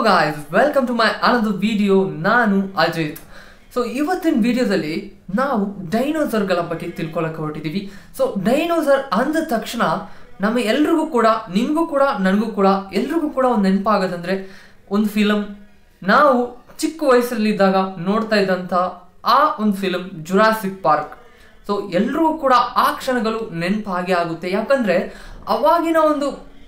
guys welcome to my ಅನದು video ನಾನು Ajit so ಇವತ್ತಿನ ವಿಡಿಯೋದಲ್ಲಿ ನಾವು ಡೈನೋಸರ್ಗಳ ಬಗ್ಗೆ ತಿಳ್ಕೊಳಕ್ಕೆ ಹೊರಟಿದ್ದೀವಿ ಸೊ ಡೈನೋಸರ್ ಅಂದ ತಕ್ಷಣ ನಮ್ಮ ಎಲ್ರಿಗೂ ಕೂಡ ನಿಮಗೂ ಕೂಡ ನನಗೂ ಕೂಡ ಎಲ್ರಿಗೂ ಕೂಡ ಒಂದು ನೆನಪಾಗೋದಂದ್ರೆ ಒಂದು ಫಿಲಮ್ ನಾವು ಚಿಕ್ಕ ವಯಸ್ಸಲ್ಲಿದ್ದಾಗ ನೋಡ್ತಾ ಇದ್ದಂಥ ಆ ಒಂದು ಫಿಲಮ್ ಜುರಾಸಿಕ್ ಪಾರ್ಕ್ ಸೊ ಎಲ್ರಿಗೂ ಕೂಡ ಆ ಕ್ಷಣಗಳು ನೆನಪಾಗೆ ಆಗುತ್ತೆ ಯಾಕಂದ್ರೆ ಅವಾಗಿನ ಒಂದು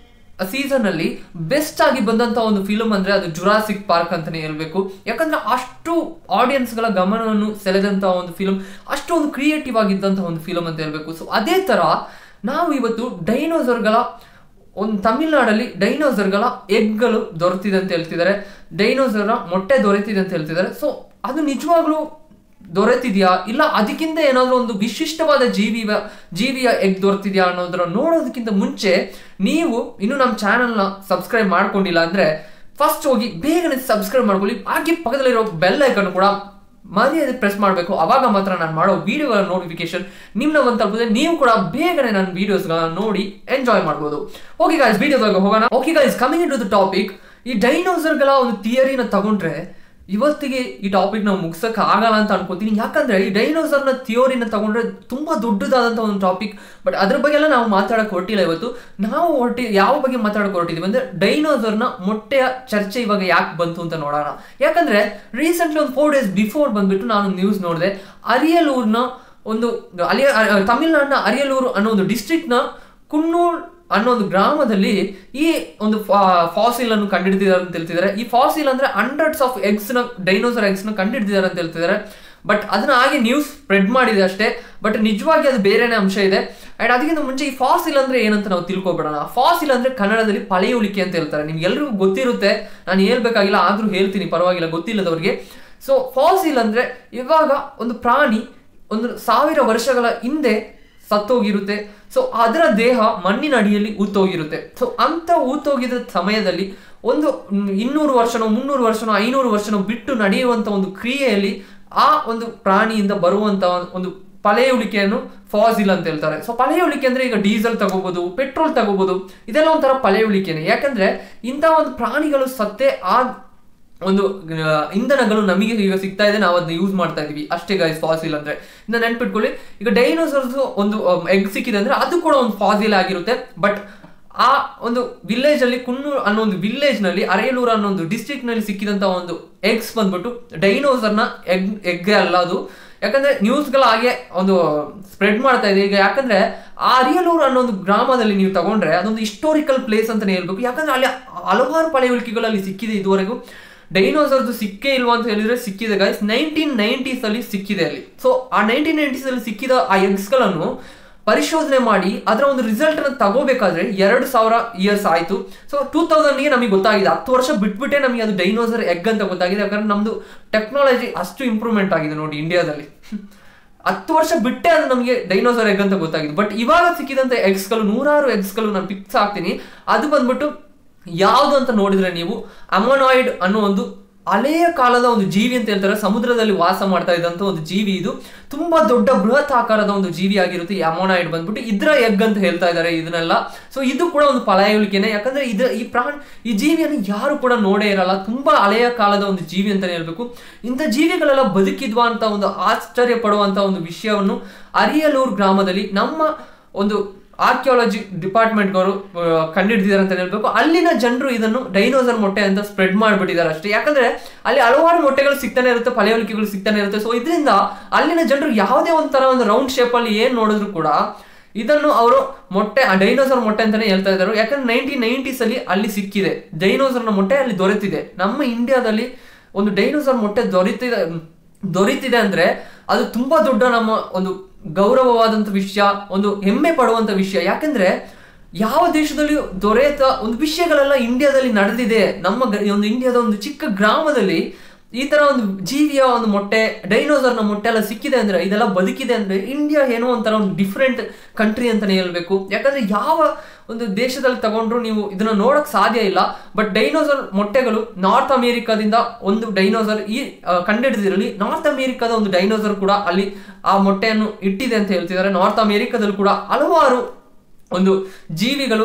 ಸೀಸನ್ ಅಲ್ಲಿ ಬೆಸ್ಟ್ ಆಗಿ ಬಂದಂತ ಒಂದು ಫಿಲ್ಮ್ ಅಂದ್ರೆ ಅದು ಜುರಾಸಿಕ್ ಪಾರ್ಕ್ ಅಂತಾನೆ ಹೇಳ್ಬೇಕು ಯಾಕಂದ್ರೆ ಅಷ್ಟು ಆಡಿಯನ್ಸ್ ಗಳ ಗಮನವನ್ನು ಸೆಳೆದಂತ ಒಂದು ಫಿಲ್ಮ್ ಅಷ್ಟು ಒಂದು ಕ್ರಿಯೇಟಿವ್ ಆಗಿದ್ದಂತ ಒಂದು ಫಿಲ್ಮ್ ಅಂತ ಹೇಳ್ಬೇಕು ಸೊ ಅದೇ ತರ ನಾವು ಇವತ್ತು ಡೈನೋಸರ್ಗಳ ಒಂದು ತಮಿಳ್ನಾಡಲ್ಲಿ ಡೈನೋಸರ್ಗಳ ಎಗ್ಗಳು ದೊರೆತಿದೆ ಅಂತ ಹೇಳ್ತಿದ್ದಾರೆ ಡೈನೋಸರ್ನ ಮೊಟ್ಟೆ ದೊರೆತಿದೆ ಅಂತ ಹೇಳ್ತಿದ್ದಾರೆ ಸೊ ಅದು ನಿಜವಾಗ್ಲೂ ದೊರೆತಿದ್ಯಾ ಇಲ್ಲ ಅದಕ್ಕಿಂತ ಏನಾದರೂ ಒಂದು ವಿಶಿಷ್ಟವಾದ ಜೀವಿಯ ಜೀವಿಯ ಎಗ್ ದೊರೆತಿದ್ಯಾ ಅನ್ನೋದರ ನೋಡೋದಕ್ಕಿಂತ ಮುಂಚೆ ನೀವು ಇನ್ನು ನಮ್ಮ ಚಾನಲ್ನ ಸಬ್ಸ್ಕ್ರೈಬ್ ಮಾಡ್ಕೊಂಡಿಲ್ಲ ಅಂದ್ರೆ ಫಸ್ಟ್ ಹೋಗಿ ಬೇಗನೆ ಸಬ್ಸ್ಕ್ರೈಬ್ ಮಾಡ್ಕೊಳ್ಳಿ ಹಾಗೆ ಪಕ್ಕದಲ್ಲಿರೋ ಬೆಲ್ ಐಕನ್ ಕೂಡ ಮರ್ಯಾದೆ ಪ್ರೆಸ್ ಮಾಡಬೇಕು ಅವಾಗ ಮಾತ್ರ ನಾನು ಮಾಡೋ ವಿಡಿಯೋಗಳ ನೋಟಿಫಿಕೇಶನ್ ನಿಮ್ನ ಒಂದು ತಲುಪಿದ್ರೆ ನೀವು ಕೂಡ ಬೇಗನೆ ನನ್ನ ವಿಡಿಯೋಸ್ಗಳನ್ನ ನೋಡಿ ಎಂಜಾಯ್ ಮಾಡ್ಬೋದು ಓಕೆ ಗಾಯ್ಸ್ ವಿಡಿಯೋದಾಗ ಹೋಗೋಣ okay guys coming to the topic ಈ ಡೈನೋಸರ್ಗಳ ಒಂದು ಥಿಯರಿನ ತಗೊಂಡ್ರೆ ಇವತ್ತಿಗೆ ಈ ಟಾಪಿಕ್ ನಾವು ಮುಗ್ಸಕ್ ಆಗಲ್ಲ ಅಂತ ಅನ್ಕೋತೀನಿ ಯಾಕಂದ್ರೆ ಈ ಡೈನೋಸರ್ನ ಥಿಯೋರಿನ ತಗೊಂಡ್ರೆ ತುಂಬಾ ದೊಡ್ಡದಾದಂತ ಒಂದು ಟಾಪಿಕ್ ಬಟ್ ಅದ್ರ ಬಗ್ಗೆ ಎಲ್ಲ ನಾವು ಮಾತಾಡಕ್ ಹೊರಟಿಲ್ಲ ಇವತ್ತು ನಾವು ಹೊರಟಿ ಯಾವ ಬಗ್ಗೆ ಮಾತಾಡಕ್ ಹೊರಟಿದೀವಿ ಅಂದ್ರೆ ಡೈನೋಸರ್ನ ಮೊಟ್ಟೆಯ ಚರ್ಚೆ ಇವಾಗ ಯಾಕೆ ಬಂತು ಅಂತ ನೋಡೋಣ ಯಾಕಂದ್ರೆ ರೀಸೆಂಟ್ಲಿ ಒಂದು ಫೋರ್ ಡೇಸ್ ಬಿಫೋರ್ ಬಂದ್ಬಿಟ್ಟು ನಾನು ನ್ಯೂಸ್ ನೋಡಿದೆ ಅರಿಯಲೂರ್ನ ಒಂದು ಅಲಿಯ ತಮಿಳ್ನಾಡಿನ ಅರಿಯಲೂರು ಅನ್ನೋ ಒಂದು ಡಿಸ್ಟ್ರಿಕ್ಟ್ನ ಕುನ್ನೂರ್ ಅನ್ನೋ ಒಂದು ಗ್ರಾಮದಲ್ಲಿ ಈ ಒಂದು ಫಾಸಿಲ್ ಅನ್ನು ಕಂಡುಹಿಡಿದಿದ್ದಾರೆ ಅಂತ ಹೇಳ್ತಿದ್ದಾರೆ ಈ ಫಾಸಿಲ್ ಅಂದ್ರೆ ಹಂಡ್ರೆಡ್ಸ್ ಆಫ್ ಎಗ್ಸ್ ನ ಡೈನೋಸರ್ ಎಗ್ಸ್ ನ ಕಂಡುಹಿಡಿದಿದ್ದಾರೆ ಅಂತ ಹೇಳ್ತಿದ್ದಾರೆ ಬಟ್ ಅದನ್ನ ಹಾಗೆ ನ್ಯೂಸ್ ಸ್ಪ್ರೆಡ್ ಮಾಡಿದೆ ಅಷ್ಟೇ ಬಟ್ ನಿಜವಾಗಿ ಅದು ಬೇರೆನೇ ಅಂಶ ಇದೆ ಅಂಡ್ ಅದಕ್ಕಿಂತ ಮುಂಚೆ ಈ ಫಾಸಿಲ್ ಅಂದ್ರೆ ಏನಂತ ನಾವು ತಿಳ್ಕೊಬೇಡೋಣ ಫಾಸಿಲ್ ಅಂದ್ರೆ ಕನ್ನಡದಲ್ಲಿ ಪಳೆಯುಳಿಕೆ ಅಂತ ಹೇಳ್ತಾರೆ ನಿಮ್ಗೆ ಎಲ್ರಿಗೂ ಗೊತ್ತಿರುತ್ತೆ ನಾನು ಹೇಳ್ಬೇಕಾಗಿಲ್ಲ ಆದ್ರೂ ಹೇಳ್ತೀನಿ ಪರವಾಗಿಲ್ಲ ಗೊತ್ತಿಲ್ಲದವ್ರಿಗೆ ಸೊ ಫಾಸಿಲ್ ಅಂದ್ರೆ ಇವಾಗ ಒಂದು ಪ್ರಾಣಿ ಒಂದು ಸಾವಿರ ವರ್ಷಗಳ ಹಿಂದೆ ಸತ್ತೋಗಿರುತ್ತೆ ಸೊ ಅದರ ದೇಹ ಮಣ್ಣಿನ ಅಡಿಯಲ್ಲಿ ಊತೋಗಿರುತ್ತೆ ಸೊ ಅಂತ ಊತೋಗಿದ ಸಮಯದಲ್ಲಿ ಒಂದು ಇನ್ನೂರು ವರ್ಷನೋ ಮುನ್ನೂರು ವರ್ಷನೋ ಐನೂರು ವರ್ಷನೋ ಬಿಟ್ಟು ನಡೆಯುವಂತ ಒಂದು ಕ್ರಿಯೆಯಲ್ಲಿ ಆ ಒಂದು ಪ್ರಾಣಿಯಿಂದ ಬರುವಂತ ಒಂದು ಪಳೆಯುಳಿಕೆಯನ್ನು ಫಾಸಿಲ್ ಅಂತ ಹೇಳ್ತಾರೆ ಸೊ ಪಳೆಯುಳಿಕೆ ಅಂದ್ರೆ ಈಗ ಡೀಸೆಲ್ ತಗೋಬಹುದು ಪೆಟ್ರೋಲ್ ತಗೋಬಹುದು ಇದೆಲ್ಲ ಒಂಥರ ಪಳೆಯುಳಿಕೆನೆ ಯಾಕಂದ್ರೆ ಇಂಥ ಒಂದು ಪ್ರಾಣಿಗಳು ಸತ್ತೆ ಆ ಒಂದು ಇಂಧನಗಳು ನಮಗೆ ಈಗ ಸಿಗ್ತಾ ಇದೆ ನಾವು ಅದನ್ನ ಯೂಸ್ ಮಾಡ್ತಾ ಇದೀವಿ ಅಷ್ಟೇ ಗೈಸ್ ಫಾಸಿಲ್ ಅಂದ್ರೆ ಇನ್ನ ನೆನ್ಪಿಟ್ಕೊಳ್ಳಿ ಈಗ ಡೈನೋಸರ್ಸ್ ಒಂದು ಎಗ್ ಸಿಕ್ಕಿದೆ ಅಂದ್ರೆ ಅದು ಕೂಡ ಒಂದು ಫಾಸಿಲ್ ಆಗಿರುತ್ತೆ ಬಟ್ ಆ ಒಂದು ವಿಲೇಜ್ ಅಲ್ಲಿ ಕುನ್ನೂರು ಅನ್ನೋ ಒಂದು ವಿಲೇಜ್ ನಲ್ಲಿ ಅರೆಯಲೂರು ಅನ್ನೋ ಒಂದು ಡಿಸ್ಟ್ರಿಕ್ಟ್ ನಲ್ಲಿ ಸಿಕ್ಕಿದಂತ ಒಂದು ಎಗ್ಸ್ ಬಂದ್ಬಿಟ್ಟು ಡೈನೋಸರ್ನ ಎಗ್ ಎಗ್ ಅಲ್ಲ ಅದು ಯಾಕಂದ್ರೆ ನ್ಯೂಸ್ಗಳ ಹಾಗೆ ಒಂದು ಸ್ಪ್ರೆಡ್ ಮಾಡ್ತಾ ಇದೆ ಈಗ ಯಾಕಂದ್ರೆ ಆ ಅರಿಯಲೂರು ಅನ್ನೋ ಒಂದು ಗ್ರಾಮದಲ್ಲಿ ನೀವು ತಗೊಂಡ್ರೆ ಅದೊಂದು ಹಿಸ್ಟೋರಿಕಲ್ ಪ್ಲೇಸ್ ಅಂತಾನೆ ಹೇಳ್ಬೇಕು ಯಾಕಂದ್ರೆ ಅಲ್ಲಿ ಹಲವಾರು ಪಳೆಯುಳಿಕೆಗಳಲ್ಲಿ ಸಿಕ್ಕಿದೆ ಇದುವರೆಗೂ ಡೈನೋಸರ್ದು ಸಿಕ್ಕೇ ಇಲ್ವಾ ಅಂತ ಹೇಳಿದ್ರೆ ಸಿಕ್ಕಿದೆ ಗೈಸ್ ನೈನ್ಟೀನ್ ನೈನ್ಟೀಸ್ ಅಲ್ಲಿ ಸಿಕ್ಕಿದೆ ಅಲ್ಲಿ ಸೊ ಆ ನೈನ್ಟೀನ್ ನೈನ್ಟೀಸ್ ಅಲ್ಲಿ ಸಿಕ್ಕಿದ ಆ ಎಗ್ಸ್ ಗಳನ್ನು ಪರಿಶೋಧನೆ ಮಾಡಿ ಅದರ ಒಂದು ರಿಸಲ್ಟ್ ಅನ್ನು ತಗೋಬೇಕಾದ್ರೆ ಎರಡು ಸಾವಿರ ಇಯರ್ಸ್ ಆಯ್ತು ಸೊ ಟೂ ತೌಸಂಡ್ಗೆ ನಮಗೆ ಗೊತ್ತಾಗಿದೆ ಹತ್ತು ವರ್ಷ ಬಿಟ್ಬಿಟ್ಟೆ ನಮಗೆ ಅದು ಡೈನೋಸರ್ ಎಗ್ ಅಂತ ಗೊತ್ತಾಗಿದೆ ಯಾಕಂದ್ರೆ ನಮ್ದು ಟೆಕ್ನಾಲಜಿ ಅಷ್ಟು ಇಂಪ್ರೂವ್ಮೆಂಟ್ ಆಗಿದೆ ನೋಡಿ ಇಂಡಿಯಾದಲ್ಲಿ ಹತ್ತು ವರ್ಷ ಬಿಟ್ಟೆ ಅದು ನಮಗೆ ಡೈನೋಸರ್ ಎಗ್ ಅಂತ ಗೊತ್ತಾಗಿದೆ ಬಟ್ ಇವಾಗ ಸಿಕ್ಕಿದಂತ ಎಗ್ಸ್ಗಳು ನೂರಾರು ಎಗ್ಸ್ಗಳು ನಾನು ಪಿಕ್ಸ್ ಹಾಕ್ತೀನಿ ಅದು ಬಂದ್ಬಿಟ್ಟು ಯಾವುದು ಅಂತ ನೋಡಿದ್ರೆ ನೀವು ಅಮನಾಯ್ಡ್ ಅನ್ನೋ ಒಂದು ಹಳೆಯ ಕಾಲದ ಒಂದು ಜೀವಿ ಅಂತ ಹೇಳ್ತಾರೆ ಸಮುದ್ರದಲ್ಲಿ ವಾಸ ಮಾಡ್ತಾ ಇದ್ದಂತ ಒಂದು ಜೀವಿ ಇದು ತುಂಬಾ ದೊಡ್ಡ ಬೃಹತ್ ಆಕಾರದ ಒಂದು ಜೀವಿ ಆಗಿರುತ್ತೆ ಈ ಅಮೋನಾಯ್ಡ್ ಬಂದ್ಬಿಟ್ಟು ಇದ್ರ ಎಗ್ ಅಂತ ಹೇಳ್ತಾ ಇದ್ದಾರೆ ಇದನ್ನೆಲ್ಲ ಸೊ ಇದು ಕೂಡ ಒಂದು ಪಲಾಯುಳಿಕೆನೆ ಯಾಕಂದ್ರೆ ಇದು ಈ ಪ್ರಾಣಿ ಈ ಜೀವಿಯನ್ನು ಯಾರು ಕೂಡ ನೋಡೇ ಇರಲ್ಲ ತುಂಬಾ ಹಳೆಯ ಕಾಲದ ಒಂದು ಜೀವಿ ಅಂತಾನೆ ಹೇಳ್ಬೇಕು ಇಂಥ ಜೀವಿಗಳೆಲ್ಲ ಬದುಕಿದ್ವಾ ಅಂತ ಒಂದು ಆಶ್ಚರ್ಯ ಪಡುವಂತ ಒಂದು ವಿಷಯವನ್ನು ಅರಿಯಲೂರು ಗ್ರಾಮದಲ್ಲಿ ನಮ್ಮ ಒಂದು ಆರ್ಕಿಯಾಲಜಿ ಡಿಪಾರ್ಟ್ಮೆಂಟ್ಗವರು ಕಂಡುಹಿಡಿದಿದ್ದಾರೆ ಅಂತ ಹೇಳ್ಬೇಕು ಅಲ್ಲಿನ ಜನರು ಇದನ್ನು ಡೈನೋಸರ್ ಮೊಟ್ಟೆ ಅಂತ ಸ್ಪ್ರೆಡ್ ಮಾಡಿಬಿಟ್ಟಿದ್ದಾರೆ ಅಷ್ಟೇ ಯಾಕಂದ್ರೆ ಅಲ್ಲಿ ಹಲವಾರು ಮೊಟ್ಟೆಗಳು ಸಿಗ್ತಾನೆ ಇರುತ್ತೆ ಪಳೆಯುಳಿಕೆಗಳು ಸಿಗ್ತಾನೆ ಇರುತ್ತೆ ಸೊ ಇದರಿಂದ ಅಲ್ಲಿನ ಜನರು ಯಾವುದೇ ಒಂಥರ ಒಂದು ರೌಂಡ್ ಶೇಪ್ ಅಲ್ಲಿ ಏನ್ ನೋಡಿದ್ರು ಕೂಡ ಇದನ್ನು ಅವರು ಮೊಟ್ಟೆ ಡೈನೋಸರ್ ಮೊಟ್ಟೆ ಅಂತಾನೆ ಹೇಳ್ತಾ ಇದ್ದಾರೆ ಯಾಕಂದ್ರೆ ನೈನ್ಟೀನ್ ನೈನ್ಟೀಸ್ ಅಲ್ಲಿ ಅಲ್ಲಿ ಸಿಕ್ಕಿದೆ ಡೈನೋಸರ್ನ ಮೊಟ್ಟೆ ಅಲ್ಲಿ ದೊರೆತಿದೆ ನಮ್ಮ ಇಂಡಿಯಾದಲ್ಲಿ ಒಂದು ಡೈನೋಸರ್ ಮೊಟ್ಟೆ ದೊರೆತಿದೆ ದೊರೀತಿದೆ ಅಂದ್ರೆ ಅದು ತುಂಬಾ ದೊಡ್ಡ ನಮ್ಮ ಒಂದು ಗೌರವವಾದಂತ ವಿಷಯ ಒಂದು ಹೆಮ್ಮೆ ಪಡುವಂತ ವಿಷಯ ಯಾಕಂದ್ರೆ ಯಾವ ದೇಶದಲ್ಲಿ ದೊರೆತ ಒಂದು ವಿಷಯಗಳೆಲ್ಲ ಇಂಡಿಯಾದಲ್ಲಿ ನಡೆದಿದೆ ನಮ್ಮ ಒಂದು ಇಂಡಿಯಾದ ಒಂದು ಚಿಕ್ಕ ಗ್ರಾಮದಲ್ಲಿ ಈ ತರ ಒಂದು ಜೀವಿಯ ಒಂದು ಮೊಟ್ಟೆ ಡೈನೋಸರ್ನ ಮೊಟ್ಟೆ ಎಲ್ಲ ಸಿಕ್ಕಿದೆ ಅಂದ್ರೆ ಇದೆಲ್ಲ ಬದುಕಿದೆ ಅಂದ್ರೆ ಇಂಡಿಯಾ ಏನೋ ಒಂಥರ ಒಂದು ಡಿಫ್ರೆಂಟ್ ಕಂಟ್ರಿ ಅಂತಾನೆ ಹೇಳ್ಬೇಕು ಯಾಕಂದ್ರೆ ಯಾವ ಒಂದು ದೇಶದಲ್ಲಿ ತಗೊಂಡ್ರು ನೀವು ಇದನ್ನ ನೋಡಕ್ ಸಾಧ್ಯ ಇಲ್ಲ ಬಟ್ ಡೈನೋಸರ್ ಮೊಟ್ಟೆಗಳು ನಾರ್ತ್ ಅಮೇರಿಕಾದಿಂದ ಒಂದು ಡೈನೋಸರ್ ಈ ಕಂಡುಹಿಡಿದಿರಲಿ ನಾರ್ತ್ ಅಮೇರಿಕಾದ ಒಂದು ಡೈನೋಸರ್ ಕೂಡ ಅಲ್ಲಿ ಆ ಮೊಟ್ಟೆಯನ್ನು ಇಟ್ಟಿದೆ ಅಂತ ಹೇಳ್ತಿದ್ದಾರೆ ನಾರ್ತ್ ಅಮೇರಿಕಾದಲ್ಲಿ ಕೂಡ ಹಲವಾರು ಒಂದು ಜೀವಿಗಳು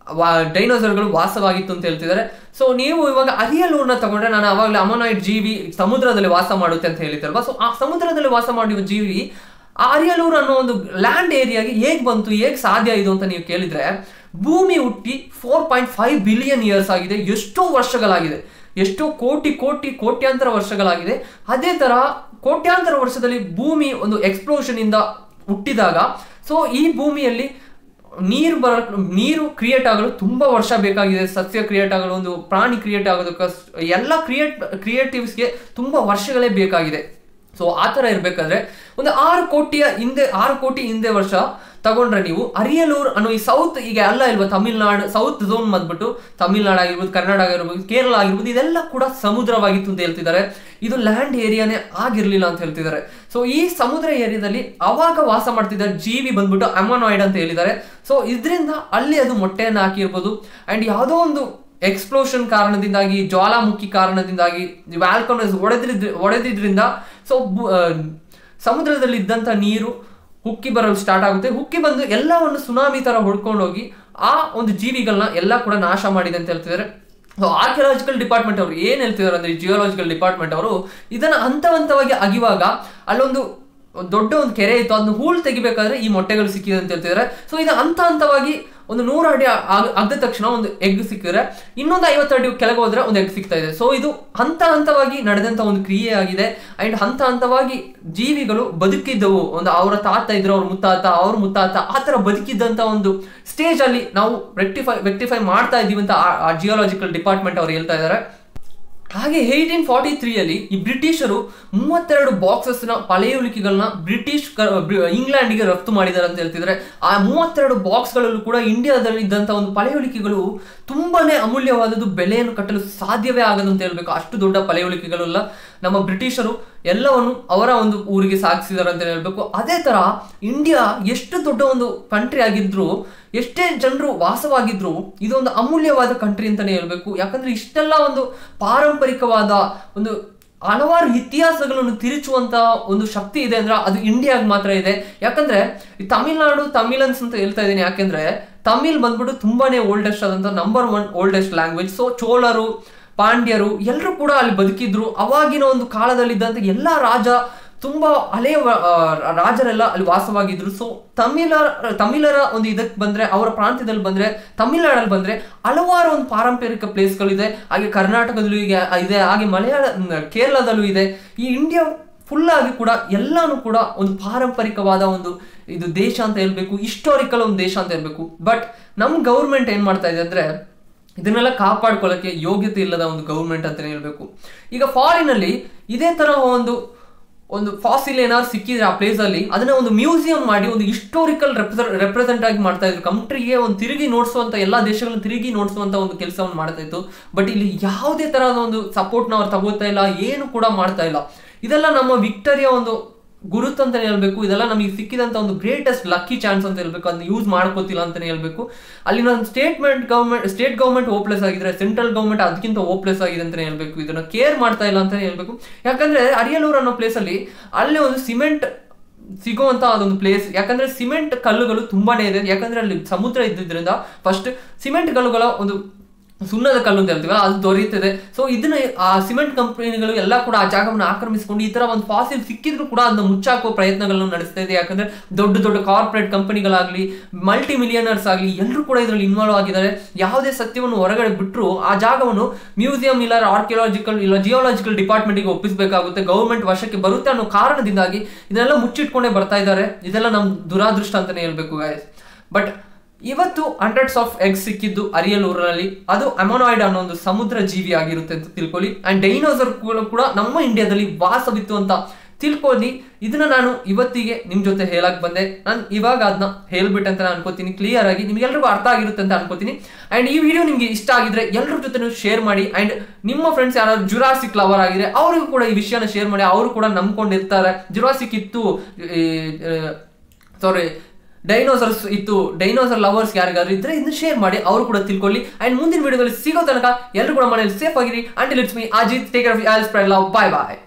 ಡೈನೋಸರ್ಗಳು ವಾಸವಾಗಿತ್ತು ಅಂತ ಹೇಳ್ತಿದ್ದಾರೆ ಸೊ ನೀವು ಇವಾಗ ಅರಿಯಲೂರ್ನ ತಗೊಂಡ್ರೆ ನಾನು ಅವಾಗಲೇ ಅಮೋನಾಯ್ಡ್ ಜೀವಿ ಸಮುದ್ರದಲ್ಲಿ ವಾಸ ಮಾಡುತ್ತೆ ಅಂತ ಹೇಳಿದ್ದಲ್ವಾ ಸೊ ಆ ಸಮುದ್ರದಲ್ಲಿ ವಾಸ ಮಾಡುವ ಜೀವಿ ಆ ಅರಿಯಲೂರು ಅನ್ನೋ ಒಂದು ಲ್ಯಾಂಡ್ ಏರಿಯಾಗೆ ಹೇಗ್ ಬಂತು ಹೇಗ್ ಸಾಧ್ಯ ಇದು ಅಂತ ನೀವು ಕೇಳಿದ್ರೆ ಭೂಮಿ ಹುಟ್ಟಿ four point five billion years ಆಗಿದೆ ಎಷ್ಟೋ ವರ್ಷಗಳಾಗಿದೆ ಎಷ್ಟೋ ಕೋಟಿ ಕೋಟಿ ಕೋಟ್ಯಾಂತರ ವರ್ಷಗಳಾಗಿದೆ ಅದೇ ತರ ಕೋಟ್ಯಾಂತರ ವರ್ಷದಲ್ಲಿ ಭೂಮಿ ಒಂದು ಎಕ್ಸ್ಪ್ಲೋಷನ್ ಇಂದ ಹುಟ್ಟಿದಾಗ ಸೊ ಈ ಭೂಮಿಯಲ್ಲಿ ನೀರು ಬರ ನೀರು ಕ್ರಿಯೇಟ್ ಆಗಲು ತುಂಬಾ ವರ್ಷ ಬೇಕಾಗಿದೆ ಸಸ್ಯ ಕ್ರಿಯೇಟ್ ಆಗಲು ಒಂದು ಪ್ರಾಣಿ ಕ್ರಿಯೇಟ್ ಆಗೋದಕ್ಕೆ ಎಲ್ಲ ಕ್ರಿಯೇಟ್ ಕ್ರಿಯೇಟಿವ್ಸ್ಗೆ ತುಂಬಾ ವರ್ಷಗಳೇ ಬೇಕಾಗಿದೆ ಸೊ ಆ ಥರ ಇರಬೇಕಾದ್ರೆ ಒಂದು ಆರು ಕೋಟಿಯ ಹಿಂದೆ ಆರು ಕೋಟಿ ಹಿಂದೆ ವರ್ಷ ತಗೊಂಡ್ರೆ ನೀವು ಅರಿಯಲೂರ್ ಅನ್ನೋ ಈ ಸೌತ್ ಈಗ ಅಲ್ಲ ಇಲ್ವಾ ತಮಿಳ್ನಾಡು ಸೌತ್ ಝೋನ್ ಬಂದ್ಬಿಟ್ಟು ತಮಿಳ್ನಾಡು ಆಗಿರ್ಬೋದು ಕರ್ನಾಟಕ ಆಗಿರ್ಬೋದು ಕೇರಳ ಆಗಿರ್ಬೋದು ಇದೆಲ್ಲ ಕೂಡ ಸಮುದ್ರವಾಗಿತ್ತು ಅಂತ ಹೇಳ್ತಿದ್ದಾರೆ ಇದು ಲ್ಯಾಂಡ್ ಏರಿಯಾನೇ ಆಗಿರ್ಲಿಲ್ಲ ಅಂತ ಹೇಳ್ತಿದ್ದಾರೆ ಸೊ ಈ ಸಮುದ್ರ ಏರಿಯಾದಲ್ಲಿ ಅವಾಗ ವಾಸ ಮಾಡ್ತಿದ್ದ ಜೀವಿ ಬಂದ್ಬಿಟ್ಟು ಅಮೋನಾಯ್ಡ್ ಅಂತ ಹೇಳಿದ್ದಾರೆ ಸೊ ಇದರಿಂದ ಅಲ್ಲಿ ಅದು ಮೊಟ್ಟೆಯನ್ನು ಹಾಕಿರ್ಬೋದು ಅಂಡ್ ಯಾವುದೋ ಒಂದು ಎಕ್ಸ್ಪ್ಲೋಷನ್ ಕಾರಣದಿಂದಾಗಿ ಜ್ವಾಲಾಮುಖಿ ಕಾರಣದಿಂದಾಗಿ ವ್ಯಾಲ್ಕನಸ್ ಒಡೆದಿದ್ ಒಡೆದಿದ್ರಿಂದ ಸೊ ಸಮುದ್ರದಲ್ಲಿ ಇದ್ದಂಥ ನೀರು ಹುಕ್ಕಿ ಬರಲು ಸ್ಟಾರ್ಟ್ ಆಗುತ್ತೆ ಹುಕ್ಕಿ ಬಂದು ಎಲ್ಲವನ್ನು ಸುನಾಮಿ ತರ ಹೊಡ್ಕೊಂಡೋಗಿ ಆ ಒಂದು ಜೀವಿಗಳನ್ನ ಎಲ್ಲ ಕೂಡ ನಾಶ ಮಾಡಿದೆ ಅಂತ ಹೇಳ್ತಿದ್ದಾರೆ ಸೊ ಆರ್ಕಿಯಾಲಜಿಕಲ್ ಡಿಪಾರ್ಟ್ಮೆಂಟ್ ಅವರು ಏನ್ ಹೇಳ್ತಿದ್ದಾರೆ ಅಂದ್ರೆ ಜಿಯೋಲಾಜಿಕಲ್ ಡಿಪಾರ್ಟ್ಮೆಂಟ್ ಅವರು ಇದನ್ನ ಹಂತ ಹಂತವಾಗಿ ಅಗಿವಾಗ ಅಲ್ಲೊಂದು ದೊಡ್ಡ ಒಂದು ಕೆರೆ ಇತ್ತು ಅದನ್ನ ಹೂಳು ತೆಗಿಬೇಕಾದ್ರೆ ಈ ಮೊಟ್ಟೆಗಳು ಸಿಕ್ಕಿದೆ ಅಂತ ಹೇಳ್ತಿದ್ದಾರೆ ಸೊ ಇದು ಹಂತ ಹಂತವಾಗಿ ಒಂದು ನೂರು ಅಡಿ ಆಗದ ತಕ್ಷಣ ಒಂದು ಎಗ್ ಸಿಕ್ಕಿದ್ರೆ ಇನ್ನೊಂದು ಐವತ್ತು ಅಡಿ ಕೆಳಗೆ ಹೋದ್ರೆ ಒಂದು ಎಗ್ ಸಿಗ್ತಾ ಇದೆ ಸೊ ಇದು ಹಂತ ಹಂತವಾಗಿ ನಡೆದಂತ ಒಂದು ಕ್ರಿಯೆ ಆಗಿದೆ ಅಂಡ್ ಹಂತ ಹಂತವಾಗಿ ಜೀವಿಗಳು ಬದುಕಿದ್ದವು ಒಂದು ಅವರ ತಾತ ಇದ್ರು ಅವ್ರ ಮುತ್ತಾತ ಅವ್ರ ಮುತ್ತಾತ ಆ ತರ ಬದುಕಿದ್ದಂತ ಒಂದು ಸ್ಟೇಜ್ ಅಲ್ಲಿ ನಾವು ರೆಕ್ಟಿಫೈ ರೆಕ್ಟಿಫೈ ಮಾಡ್ತಾ ಇದೀವಿ ಅಂತ ಆ ಜಿಯೋಲಾಜಿಕಲ್ ಡಿಪಾರ್ಟ್ಮೆಂಟ್ ಅವ್ರು ಹೇಳ್ತಾ ಇದ್ದಾರೆ ಹಾಗೆ ಏಯ್ಟೀನ್ ಫಾರ್ಟಿ ತ್ರೀಯಲ್ಲಿ ಈ ಬ್ರಿಟಿಷರು ಮೂವತ್ತೆರಡು ಬಾಕ್ಸಸ್ ನ ಪಳೆಯುಳಿಕೆಗಳನ್ನ ಬ್ರಿಟಿಷ್ ಇಂಗ್ಲೆಂಡ್ಗೆ ರಫ್ತು ಮಾಡಿದ್ದಾರೆ ಅಂತ ಹೇಳ್ತಿದ್ರೆ ಆ ಮೂವತ್ತೆರಡು ಬಾಕ್ಸ್ಗಳಲ್ಲೂ ಕೂಡ ಇಂಡಿಯಾದಲ್ಲಿ ಇದ್ದಂತ ಒಂದು ಪಳೆಯುಳಿಕೆಗಳು ತುಂಬಾನೇ ಅಮೂಲ್ಯವಾದದ್ದು ಬೆಲೆಯನ್ನು ಕಟ್ಟಲು ಸಾಧ್ಯವೇ ಆಗದು ಅಂತ ಹೇಳ್ಬೇಕು ಅಷ್ಟು ದೊಡ್ಡ ಪಳೆಯುಳಿಕೆಗಳೆಲ್ಲ ನಮ್ಮ ಬ್ರಿಟಿಷರು ಎಲ್ಲವನ್ನು ಅವರ ಒಂದು ಊರಿಗೆ ಸಾಗಿಸಿದಾರೆ ಅಂತ ಹೇಳ್ಬೇಕು ಅದೇ ತರ ಇಂಡಿಯಾ ಎಷ್ಟು ದೊಡ್ಡ ಒಂದು ಕಂಟ್ರಿ ಆಗಿದ್ರು ಎಷ್ಟೇ ಜನರು ವಾಸವಾಗಿದ್ರು ಇದೊಂದು ಅಮೂಲ್ಯವಾದ ಕಂಟ್ರಿ ಅಂತಾನೆ ಹೇಳ್ಬೇಕು ಯಾಕಂದ್ರೆ ಇಷ್ಟೆಲ್ಲ ಒಂದು ಪಾರಂಪರಿಕವಾದ ಒಂದು ಹಲವಾರು ಇತಿಹಾಸಗಳನ್ನು ತಿರುಚುವಂತ ಒಂದು ಶಕ್ತಿ ಇದೆ ಅಂದ್ರೆ ಅದು ಇಂಡಿಯಾಗ್ ಮಾತ್ರ ಇದೆ ಯಾಕಂದ್ರೆ ಈ ತಮಿಳ್ನಾಡು ತಮಿಳನ್ಸ್ ಅಂತ ಹೇಳ್ತಾ ಇದ್ದೀನಿ ಯಾಕಂದ್ರೆ ತಮಿಳ್ ಬಂದ್ಬಿಟ್ಟು ತುಂಬಾನೇ ಓಲ್ಡೆಸ್ಟ್ ಆದಂತ number one oldest language so ಚೋಳರು ಪಾಂಡ್ಯರು ಎಲ್ಲರೂ ಕೂಡ ಅಲ್ಲಿ ಬದುಕಿದ್ರು ಅವಾಗಿನ ಒಂದು ಕಾಲದಲ್ಲಿದ್ದಂತ ಎಲ್ಲ ರಾಜ ತುಂಬಾ ಹಳೆಯ ರಾಜರೆಲ್ಲ ಅಲ್ಲಿ ವಾಸವಾಗಿದ್ರು ಸೊ ತಮಿಳ ತಮಿಳರ ಒಂದು ಇದಕ್ಕೆ ಬಂದ್ರೆ ಅವರ ಪ್ರಾಂತ್ಯದಲ್ಲಿ ಬಂದ್ರೆ ತಮಿಳ್ನಾಡಲ್ಲಿ ಬಂದ್ರೆ ಹಲವಾರು ಒಂದು ಪಾರಂಪರಿಕ ಪ್ಲೇಸ್ಗಳಿದೆ ಹಾಗೆ ಕರ್ನಾಟಕದಲ್ಲೂ ಈಗ ಇದೆ ಹಾಗೆ ಮಲಯಾಳ ಕೇರಳದಲ್ಲೂ ಇದೆ ಈ ಇಂಡಿಯಾ ಫುಲ್ ಆಗಿ ಕೂಡ ಎಲ್ಲಾನು ಕೂಡ ಒಂದು ಪಾರಂಪರಿಕವಾದ ಒಂದು ಇದು ದೇಶ ಅಂತ ಹೇಳ್ಬೇಕು ಹಿಸ್ಟಾರಿಕಲ್ ಒಂದು ದೇಶ ಅಂತ ಹೇಳ್ಬೇಕು ಬಟ್ ನಮ್ ಗೌರ್ಮೆಂಟ್ ಏನ್ ಮಾಡ್ತಾ ಇದೆ ಅಂದ್ರೆ ಇದನ್ನೆಲ್ಲ ಕಾಪಾಡ್ಕೊಳ್ಳೋಕೆ ಯೋಗ್ಯತೆ ಇಲ್ಲದ ಒಂದು ಗೌರ್ಮೆಂಟ್ ಅಂತಾನೆ ಹೇಳ್ಬೇಕು ಈಗ ಫಾರಿನ್ ಅಲ್ಲಿ ಇದೇ ತರ ಒಂದು ಒಂದು ಫಾಸಿಲ್ ಏನಾದ್ರು ಸಿಕ್ಕಿದ್ರೆ ಆ ಪ್ಲೇಸ್ ಅಲ್ಲಿ ಅದನ್ನ ಒಂದು ಮ್ಯೂಸಿಯಂ ಮಾಡಿ ಒಂದು ಹಿಸ್ಟೋರಿಕಲ್ ರೆಪ್ರೆಸೆಂಟ್ ಆಗಿ ಮಾಡ್ತಾ ಇದ್ರು ಕಂಟ್ರಿಗೆ ಒಂದು ತಿರುಗಿ ನೋಡಿಸುವಂತ ಎಲ್ಲಾ ದೇಶಗಳನ್ನ ತಿರುಗಿ ನೋಡಿಸುವಂತ ಒಂದು ಕೆಲಸವನ್ನು ಮಾಡ್ತಾ ಇತ್ತು ಬಟ್ ಇಲ್ಲಿ ಯಾವುದೇ ತರಹದ ಒಂದು ಸಪೋರ್ಟ್ನ ಅವ್ರು ತಗೋತಾ ಇಲ್ಲ ಏನು ಕೂಡ ಮಾಡ್ತಾ ಇಲ್ಲ ಇದೆಲ್ಲ ನಮ್ಮ ವಿಕ್ಟರಿಯಾ ಒಂದು ಗುರುತು ಅಂತಾನೆ ಹೇಳ್ಬೇಕು ಇದೆಲ್ಲ ನಮಗೆ ಸಿಕ್ಕಿದಂತ ಒಂದು ಗ್ರೇಟೆಸ್ಟ್ ಲಕ್ಕಿ ಚಾನ್ಸ್ ಅಂತ ಹೇಳ್ಬೇಕು ಅದನ್ನ ಯೂಸ್ ಮಾಡ್ಕೋತಿಲ್ಲ ಅಂತಾನೆ ಹೇಳ್ಬೇಕು ಅಲ್ಲಿನ ಒಂದು statement government state government hopeless ಆಗಿದ್ರೆ ಸೆಂಟ್ರಲ್ ಗೌರ್ಮೆಂಟ್ ಅದಕ್ಕಿಂತ ಓಪ್ಲೆಸ್ ಆಗಿದೆ ಅಂತಾನೆ ಹೇಳ್ಬೇಕು ಇದನ್ನ ಕೇರ್ ಮಾಡ್ತಾ ಇಲ್ಲ ಅಂತಾನೆ ಹೇಳ್ಬೇಕು ಯಾಕಂದ್ರೆ ಅರಿಯಲೂರ್ ಅನ್ನೋ ಪ್ಲೇಸ್ ಅಲ್ಲಿ ಅಲ್ಲಿ ಒಂದು ಸಿಮೆಂಟ್ ಸಿಗುವಂತ ಅದೊಂದು ಪ್ಲೇಸ್ ಯಾಕಂದ್ರೆ ಸಿಮೆಂಟ್ ಕಲ್ಲುಗಳು ತುಂಬಾನೇ ಇದೆ ಯಾಕಂದ್ರೆ ಅಲ್ಲಿ ಸಮುದ್ರ ಇದ್ದಿದ್ರಿಂದ ಫಸ್ಟ್ ಸಿಮೆಂಟ್ ಕಲ್ಲುಗಳ ಒಂದು ಸುಣ್ಣದ ಕಲ್ಲು ಅಂತ ಹೇಳ್ತೀವಿ ಅದು ದೊರೆಯುತ್ತದೆ ಸೊ ಇದನ್ನ ಆ ಸಿಮೆಂಟ್ ಕಂಪನಿಗಳು ಎಲ್ಲ ಕೂಡ ಆ ಜಾಗವನ್ನು ಆಕ್ರಮಿಸಿಕೊಂಡು ಈ ತರ ಒಂದು ಫಾಸಿಲ್ ಸಿಕ್ಕಿದ್ರು ಕೂಡ ಅದನ್ನ ಮುಚ್ಚಾಕುವ ಪ್ರಯತ್ನಗಳನ್ನು ನಡೆಸ್ತಾ ಇದೆ ಯಾಕಂದ್ರೆ ದೊಡ್ಡ ದೊಡ್ಡ ಕಾರ್ಪೊರೇಟ್ ಕಂಪನಿಗಳಾಗ್ಲಿ ಮಲ್ಟಿ ಮಿಲಿಯನರ್ಸ್ ಆಗಲಿ ಎಲ್ಲರೂ ಕೂಡ ಇದರಲ್ಲಿ ಇನ್ವಾಲ್ವ್ ಆಗಿದ್ದಾರೆ ಯಾವುದೇ ಸತ್ಯವನ್ನು ಹೊರಗಡೆ ಬಿಟ್ಟರು ಆ ಜಾಗವನ್ನು ಮ್ಯೂಸಿಯಂ ಇಲ್ಲ ಆರ್ಕಿಯಾಲಜಿಕಲ್ ಇಲ್ಲ ಜಿಯೋಲಾಜಿಕಲ್ ಡಿಪಾರ್ಟ್ಮೆಂಟ್ಗೆ ಒಪ್ಪಿಸಬೇಕಾಗುತ್ತೆ ಗೌರ್ಮೆಂಟ್ ವಶಕ್ಕೆ ಬರುತ್ತೆ ಅನ್ನೋ ಕಾರಣದಿಂದಾಗಿ ಇದೆಲ್ಲ ಮುಚ್ಚಿಟ್ಕೊಂಡೇ ಬರ್ತಾ ಇದ್ದಾರೆ ಇದೆಲ್ಲ ನಮ್ ದುರಾದೃಷ್ಟ ಅಂತಾನೆ ಹೇಳ್ಬೇಕು ಗಾಯಸ್ ಬಟ್ ಇವತ್ತು ಹಂಡ್ರೆಡ್ಸ್ ಆಫ್ ಎಗ್ಸ್ ಸಿಕ್ಕಿದ್ದು ಅರಿಯಲೂರಿನಲ್ಲಿ ಅದು ಅಮೋನಾಯ್ಡ್ ಅನ್ನೋ ಒಂದು ಸಮುದ್ರ ಜೀವಿ ಆಗಿರುತ್ತೆ ಅಂತ ತಿಳ್ಕೊಳ್ಳಿ ಅಂಡ್ ಡೈನೋಸರ್ ಕೂಡ ನಮ್ಮ ಇಂಡಿಯಾದಲ್ಲಿ ವಾಸವಿತ್ತು ಅಂತ ತಿಳ್ಕೊಳ್ಳಿ ಇದನ್ನ ನಾನು ಇವತ್ತಿಗೆ ನಿಮ್ ಜೊತೆ ಹೇಳಕ್ ಬಂದೆ ನಾನು ಇವಾಗ ಅದನ್ನ ಹೇಳ್ಬಿಟ್ಟೆ ಅಂತ ನಾನು ಅನ್ಕೋತೀನಿ ಕ್ಲಿಯರ್ ಆಗಿ ನಿಮ್ಗೆಲ್ರಿಗೂ ಅರ್ಥ ಆಗಿರುತ್ತೆ ಅಂತ ಅನ್ಕೋತೀನಿ ಅಂಡ್ ಈ ವಿಡಿಯೋ ನಿಮ್ಗೆ ಇಷ್ಟ ಆಗಿದ್ರೆ ಎಲ್ಲರ ಜೊತೆ ಶೇರ್ ಮಾಡಿ ಅಂಡ್ ನಿಮ್ಮ ಫ್ರೆಂಡ್ಸ್ ಯಾರಾದ್ರು ಜುರಾಸಿಕ್ ಲವರ್ ಆಗಿದ್ರೆ ಅವ್ರಿಗೂ ಕೂಡ ಈ ವಿಷಯನ ಶೇರ್ ಮಾಡಿ ಅವರು ಕೂಡ ನಂಬ್ಕೊಂಡಿರ್ತಾರೆ ಜುರಾಸಿಕ್ ಇತ್ತು ಸಾರಿ ಡೈನೋಸರ್ಸ್ ಇತ್ತು ಡೈನೋಸರ್ ಲವರ್ಸ್ ಯಾರಿಗಾದ್ರು ಇದ್ರೆ ಇದನ್ನ ಶೇರ್ ಮಾಡಿ ಅವರು ಕೂಡ ತಿಳ್ಕೊಳ್ಳಿ ಅಂಡ್ ಮುಂದಿನ ವಿಡಿಯೋದಲ್ಲಿ ಸಿಗೋ ತನಕ ಎಲ್ಲರೂ ಕೂಡ ಮನೆಯಲ್ಲಿ ಸೇಫ್ ಆಗಿರಿ until it's me Ajith take off all spread love bye bye